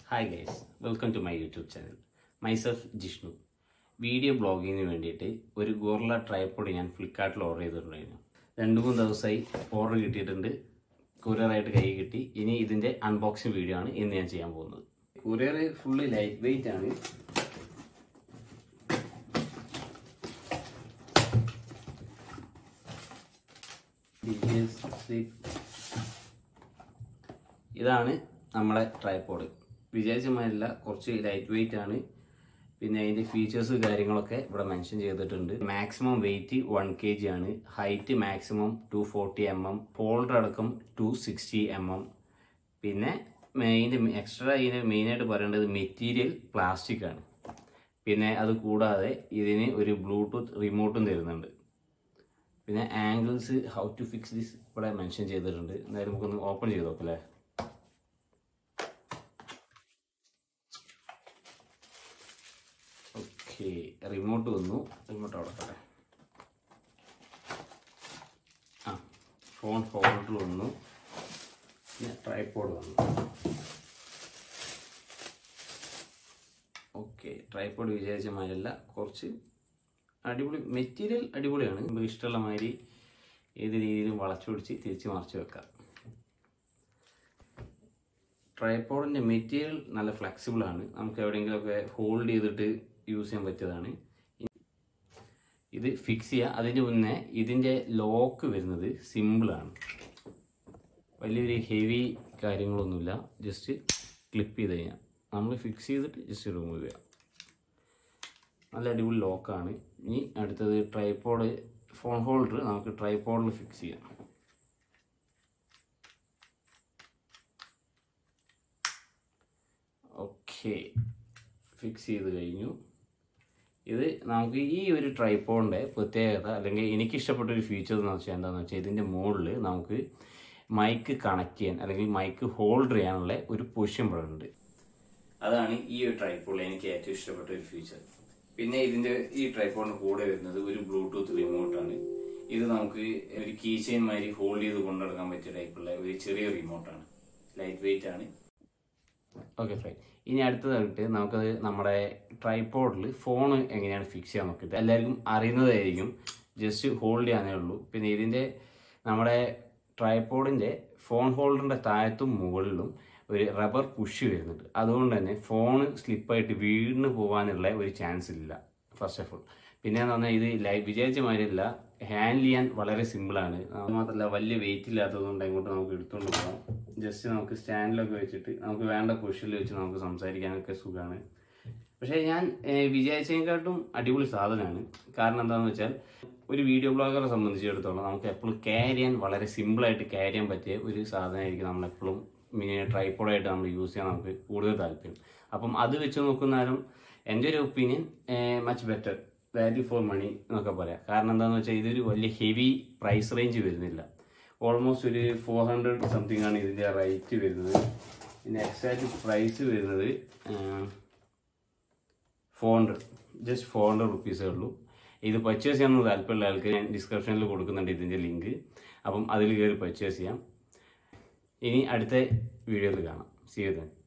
hi guys welcome to my YouTube channel myself Jishnu video ബ്ലോഗിങ്ങിന് വേണ്ടിയിട്ട് ഒരു ഗോർല ട്രൈപ്പോഡ് ഞാൻ ഫ്ലിപ്കാർട്ടിൽ ഓർഡർ ചെയ്തിട്ടുണ്ടായിരുന്നു രണ്ട് മൂന്ന് ദിവസമായി ഓർഡർ കിട്ടിയിട്ടുണ്ട് കൊറിയറായിട്ട് കൈ കിട്ടി ഇനി ഇതിൻ്റെ അൺബോക്സിങ് വീഡിയോ ആണ് ഇന്ന് ഞാൻ ചെയ്യാൻ പോകുന്നത് കൊറിയർ ഫുള്ള് ലൈറ്റ് വെയിറ്റ് ആണ് ഇതാണ് നമ്മളെ ട്രൈപ്പോഡ് വിചാരിച്ചമാരില്ല കുറച്ച് ലൈറ്റ് വെയിറ്റ് ആണ് പിന്നെ അതിന്റെ ഫീച്ചേഴ്സ് കാര്യങ്ങളൊക്കെ ഇവിടെ മെൻഷൻ ചെയ്തിട്ടുണ്ട് maximum weight one K G ആണ് height maximum two forty M M folder അടക്കം ടു സിക്സ്റ്റി എം എം പിന്നെ ഇതിൻ്റെ എക്സ്ട്രാ ഇതിന് മെയിനായിട്ട് പറയേണ്ടത് മെറ്റീരിയൽ പ്ലാസ്റ്റിക് ആണ് പിന്നെ അത് കൂടാതെ ഇതിന് ഒരു ബ്ലൂടൂത്ത് റിമോട്ടും തരുന്നുണ്ട് പിന്നെ angles how to fix this ഇവിടെ മെൻഷൻ ചെയ്തിട്ടുണ്ട് എന്തായാലും നമുക്കൊന്ന് ഓപ്പൺ ചെയ്ത് നോക്കാം അല്ലേ ഓക്കെ റിമോട്ട് വന്നു റിമോട്ട് അവിടെ തരാം ആ ഫോൺ ഹോൾഡർ വന്നു പിന്നെ ട്രൈപ്പോഡ് വന്നു ഓക്കെ ട്രൈപ്പോഡ് വിചാരിച്ച മാതിരിയല്ല കുറച്ച് അടിപൊളി മെറ്റീരിയൽ അടിപൊളിയാണ് നമുക്ക് ഇഷ്ടമുള്ള മാതിരി ഏത് രീതിയിലും വളച്ചു പിടിച്ച് തിരിച്ച് മറിച്ച് വെക്കാം ട്രൈപ്പോഡിൻ്റെ മെറ്റീരിയൽ നല്ല ഫ്ലെക്സിബിൾ ആണ് നമുക്ക് എവിടെയെങ്കിലുമൊക്കെ ഹോൾഡ് ചെയ്തിട്ട് യൂസ് ചെയ്യാൻ പറ്റിയതാണ് ഇത് ഫിക്സ് ചെയ്യുക അതിന് മുന്നേ ഇതിൻ്റെ ലോക്ക് വരുന്നത് സിമ്പിളാണ് വലിയൊരു ഹെവി കാര്യങ്ങളൊന്നുമില്ല ജസ്റ്റ് ക്ലിപ്പ് ചെയ്ത് കഴിഞ്ഞാൽ നമ്മൾ ഫിക്സ് ചെയ്തിട്ട് ജസ്റ്റ് റിമൂവ് ചെയ്യാം നല്ല അടിപൊളി ലോക്കാണ് ഇനി അടുത്തത് ട്രൈപ്പോഡ് ഫോൺ ഹോൾഡർ നമുക്ക് ട്രൈപ്പോഡിൽ ഫിക്സ് ചെയ്യാം ഓക്കെ ഫിക്സ് ചെയ്ത് കഴിഞ്ഞു ഇത് നമുക്ക് ഈ ഒരു ട്രൈപ്പോഡിൻ്റെ പ്രത്യേകത അല്ലെങ്കിൽ എനിക്ക് ഇഷ്ടപ്പെട്ട ഒരു ഫീച്ചർ എന്ന് വെച്ചാൽ എന്താണെന്ന് വെച്ചാൽ ഇതിൻ്റെ മുകളിൽ നമുക്ക് മൈക്ക് കണക്ട് ചെയ്യാൻ അല്ലെങ്കിൽ മൈക്ക് ഹോൾഡർ ചെയ്യാനുള്ള ഒരു പൊസിഷൻ ഇവിടെ ഉണ്ട് അതാണ് ഈ ഒരു ട്രൈപ്പോഡിൽ എനിക്ക് ഏറ്റവും ഇഷ്ടപ്പെട്ട ഒരു ഫീച്ചർ പിന്നെ ഇതിന്റെ ഈ ട്രൈപ്പോഡിന് കൂടെ വരുന്നത് ഒരു ബ്ലൂടൂത്ത് റിമോട്ടാണ് ഇത് നമുക്ക് ഒരു കീ ചെയിൻ മാതിരി ഹോൾഡ് ചെയ്ത് കൊണ്ടുനടക്കാൻ പറ്റിയ ടൈപ്പുള്ള ഒരു ചെറിയ റിമോട്ടാണ് ലൈറ്റ് വെയിറ്റ് ആണ് ഓക്കെ ഫൈൻ ഇനി അടുത്തതായിട്ട് നമുക്കത് നമ്മുടെ ട്രൈപ്പോഡിൽ ഫോൺ എങ്ങനെയാണ് ഫിക്സ് ചെയ്യാൻ നോക്കിയിട്ട് എല്ലാവർക്കും അറിയുന്നതായിരിക്കും ജസ്റ്റ് ഹോൾഡ് ചെയ്യാനേ ഉള്ളൂ പിന്നെ ഇതിൻ്റെ നമ്മുടെ ട്രൈപ്പോഡിൻ്റെ ഫോൺ ഹോൾഡറിൻ്റെ താഴത്തും മുകളിലും ഒരു റബ്ബർ പുഷ് വരുന്നുണ്ട് അതുകൊണ്ട് തന്നെ ഫോൺ സ്ലിപ്പായിട്ട് വീണ് പോകാനുള്ള ഒരു ചാൻസ് ഇല്ല ഫസ്റ്റ് ഓഫ് ഓൾ പിന്നെ എന്ന് പറഞ്ഞാൽ ഇത് ലൈവ് വിചാരിച്ച മാതിരിയല്ല ഹാൻഡിൽ ചെയ്യാൻ വളരെ സിമ്പിളാണ് അത് മാത്രമല്ല വലിയ വെയിറ്റ് ഇല്ലാത്തതുകൊണ്ട് അങ്ങോട്ട് നമുക്ക് എടുത്തുകൊണ്ട് പോകാം ജസ്റ്റ് നമുക്ക് സ്റ്റാൻഡിലൊക്കെ വെച്ചിട്ട് നമുക്ക് വേണ്ട പൊസിഷനിൽ വെച്ച് നമുക്ക് സംസാരിക്കാനൊക്കെ സുഖമാണ് പക്ഷേ ഞാൻ വിചാരിച്ചതിനെക്കാട്ടും അടിപൊളി സാധനമാണ് കാരണം എന്താണെന്ന് വെച്ചാൽ ഒരു വീഡിയോ ബ്ലോഗറെ സംബന്ധിച്ചിടത്തോളം നമുക്ക് എപ്പോഴും ക്യാരി ചെയ്യാൻ വളരെ സിമ്പിളായിട്ട് ക്യാരി ചെയ്യാൻ പറ്റിയ ഒരു സാധനമായിരിക്കും നമ്മളെപ്പോഴും ട്രൈപ്പോഡായിട്ട് നമ്മൾ യൂസ് ചെയ്യാൻ നമുക്ക് കൂടുതൽ താല്പര്യം അപ്പം അത് വെച്ച് നോക്കുന്നാലും എൻ്റെ ഒരു opinion much better value for money എന്നൊക്കെ പറയാം കാരണം എന്താണെന്ന് വെച്ചാൽ ഇതൊരു വലിയ ഹെവി പ്രൈസ് റേഞ്ച് വരുന്നില്ല ഓൾമോസ്റ്റ് ഒരു ഫോർ ഹൺഡ്രഡ് സംതിങ് ആണ് ഇതിൻ്റെ റേറ്റ് വരുന്നത് പിന്നെ എക്സാക്ട് പ്രൈസ് വരുന്നത് four hundred just four hundred റുപ്പീസേ ഉള്ളൂ ഇത് പർച്ചേസ് ചെയ്യാൻ താല്പര്യമുള്ള ആൾക്ക് ഞാൻ ഡിസ്ക്രിപ്ഷനിൽ കൊടുക്കുന്നുണ്ട് ഇതിൻ്റെ ലിങ്ക് അപ്പം അതിൽ കയറി പർച്ചേസ് ചെയ്യാം ഇനി അടുത്ത വീഡിയോയിൽ കാണാം സീ യു ദൻ